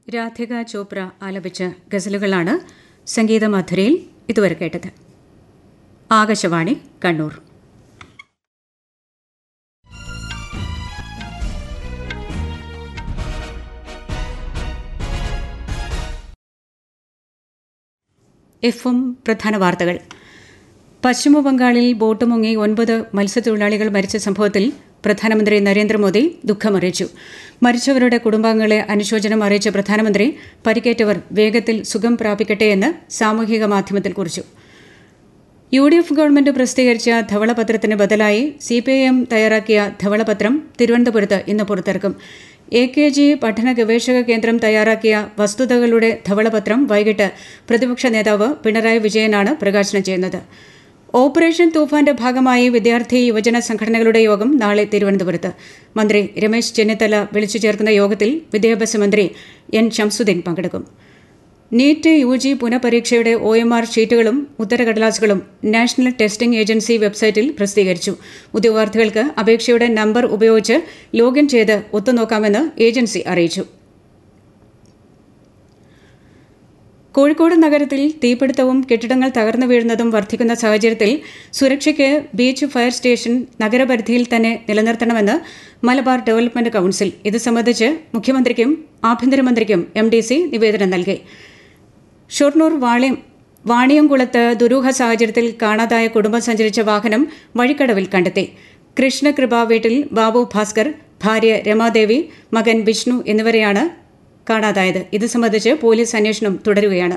രാധിക ചോപ്ര ആലപിച്ച ഗസലുകളാണ് സംഗീത മധുരയിൽ ഇതുവരെ കേട്ടത് ആകാശവാണി കണ്ണൂർ എഫും പ്രധാന വാർത്തകൾ പശ്ചിമബംഗാളിൽ ബോട്ട് മുങ്ങി ഒൻപത് മത്സ്യത്തൊഴിലാളികൾ മരിച്ച സംഭവത്തിൽ പ്രധാനമന്ത്രി നരേന്ദ്രമോദി ദുഃഖമറിയിച്ചു മരിച്ചവരുടെ കുടുംബാംഗങ്ങളെ അനുശോചനം അറിയിച്ച പ്രധാനമന്ത്രി പരിക്കേറ്റവർ വേഗത്തിൽ സുഖം പ്രാപിക്കട്ടെയെന്ന് സാമൂഹിക മാധ്യമത്തിൽ കുറിച്ചു യു ഡി എഫ് ഗവൺമെന്റ് പ്രസിദ്ധീകരിച്ച ധവളപത്രത്തിന് ബദലായി സി പി ഐ എം തയ്യാറാക്കിയ ധവളപത്രം തിരുവനന്തപുരത്ത് ഇന്ന് പുറത്തിറക്കും എ കെ ജി പഠന ഗവേഷക കേന്ദ്രം തയ്യാറാക്കിയ വസ്തുതകളുടെ ധവളപത്രം വൈകിട്ട് പ്രതിപക്ഷ നേതാവ് പിണറായി വിജയനാണ് പ്രകാശനം ചെയ്യുന്നത് ഓപ്പറേഷൻ തൂഫാന്റെ ഭാഗമായി വിദ്യാർത്ഥി യുവജന സംഘടനകളുടെ യോഗം നാളെ തിരുവനന്തപുരത്ത് മന്ത്രി രമേശ് ചെന്നിത്തല വിളിച്ചു ചേർക്കുന്ന യോഗത്തിൽ വിദ്യാഭ്യാസ മന്ത്രി എൻ ഷംസുദ്ദീൻ പങ്കെടുക്കും നീറ്റ് യു ജി പുനഃപരീക്ഷയുടെ ഒ എം ആർ ഷീറ്റുകളും ഉത്തരകടലാസുകളും നാഷണൽ ടെസ്റ്റിംഗ് ഏജൻസി വെബ്സൈറ്റിൽ പ്രസിദ്ധീകരിച്ചു ഉദ്യോഗാർത്ഥികൾക്ക് അപേക്ഷയുടെ നമ്പർ ഉപയോഗിച്ച് ലോഗിൻ ചെയ്ത് ഒത്തുനോക്കാമെന്ന് ഏജൻസി അറിയിച്ചു കോഴിക്കോട് നഗരത്തിൽ തീപിടുത്തവും കെട്ടിടങ്ങൾ തകർന്നു വീഴുന്നതും വർദ്ധിക്കുന്ന സാഹചര്യത്തിൽ സുരക്ഷയ്ക്ക് ബീച്ച് ഫയർ സ്റ്റേഷൻ നഗരപരിധിയിൽ തന്നെ നിലനിർത്തണമെന്ന് മലബാർ ഡെവലപ്മെന്റ് കൌൺസിൽ ഇത് സംബന്ധിച്ച് മുഖ്യമന്ത്രിക്കും ആഭ്യന്തരമന്ത്രിക്കും എം ഡി സി നിവേദനം നൽകി ഷൊർണൂർ വാളയം വാണിയംകുളത്ത് ദുരൂഹ സാഹചര്യത്തിൽ കാണാതായ കുടുംബം സഞ്ചരിച്ച വാഹനം വഴിക്കടവിൽ കണ്ടെത്തി കൃഷ്ണകൃപ വീട്ടിൽ ബാബു ഭാസ്കർ ഭാര്യ രമാദേവി മകൻ വിഷ്ണു എന്നിവരെയാണ് കാണാതായത് ഇത് സംബന്ധിച്ച് പോലീസ് അന്വേഷണം തുടരുകയാണ്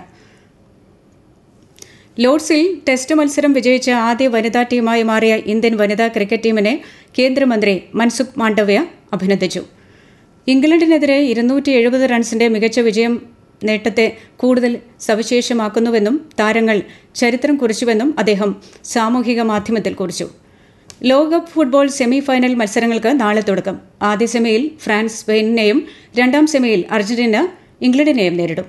ലോർഡ്സിൽ ടെസ്റ്റ് മത്സരം വിജയിച്ച ആദ്യ വനിതാ ടീമായി മാറിയ ഇന്ത്യൻ വനിതാ ക്രിക്കറ്റ് ടീമിനെ കേന്ദ്രമന്ത്രി മൻസുഖ് മാണ്ഡവ്യ അഭിനന്ദിച്ചു ഇംഗ്ലണ്ടിനെതിരെ ഇരുന്നൂറ്റി എഴുപത് റൺസിന്റെ മികച്ച വിജയം നേട്ടത്തെ കൂടുതൽ സവിശേഷമാക്കുന്നുവെന്നും താരങ്ങൾ ചരിത്രം കുറിച്ചുവെന്നും അദ്ദേഹം സാമൂഹിക മാധ്യമത്തിൽ കുറിച്ചു ലോകകപ്പ് ഫുട്ബോൾ സെമി ഫൈനൽ മത്സരങ്ങൾക്ക് നാളെ തുടക്കം ആദ്യ സെമിയിൽ ഫ്രാൻസ് സ്പെയിനിനെയും രണ്ടാം സെമിയിൽ അർജന്റീന ഇംഗ്ലണ്ടിനെയും നേരിടും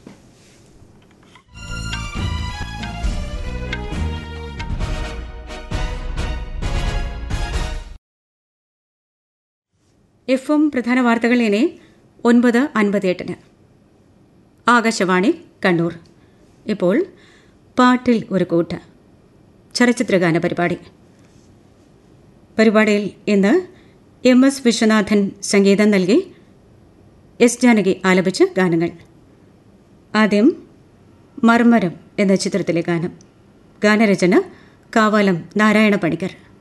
എഫ് എം പ്രധാന വാർത്തകൾ ഇനി ഒൻപത് അൻപത്തിയെട്ടിന് ആകാശവാണി കണ്ണൂർ ഇപ്പോൾ പാട്ടിൽ ഒരു കൂട്ട് ചലച്ചിത്രഗാന പരിപാടി പരിപാടിയിൽ ഇന്ന് എം എസ് വിശ്വനാഥൻ സംഗീതം നൽകി എസ് ജാനകി ആലപിച്ച ഗാനങ്ങൾ ആദ്യം മർമരം എന്ന ചിത്രത്തിലെ ഗാനം ഗാനരചന കാവാലം നാരായണ പണിക്കർ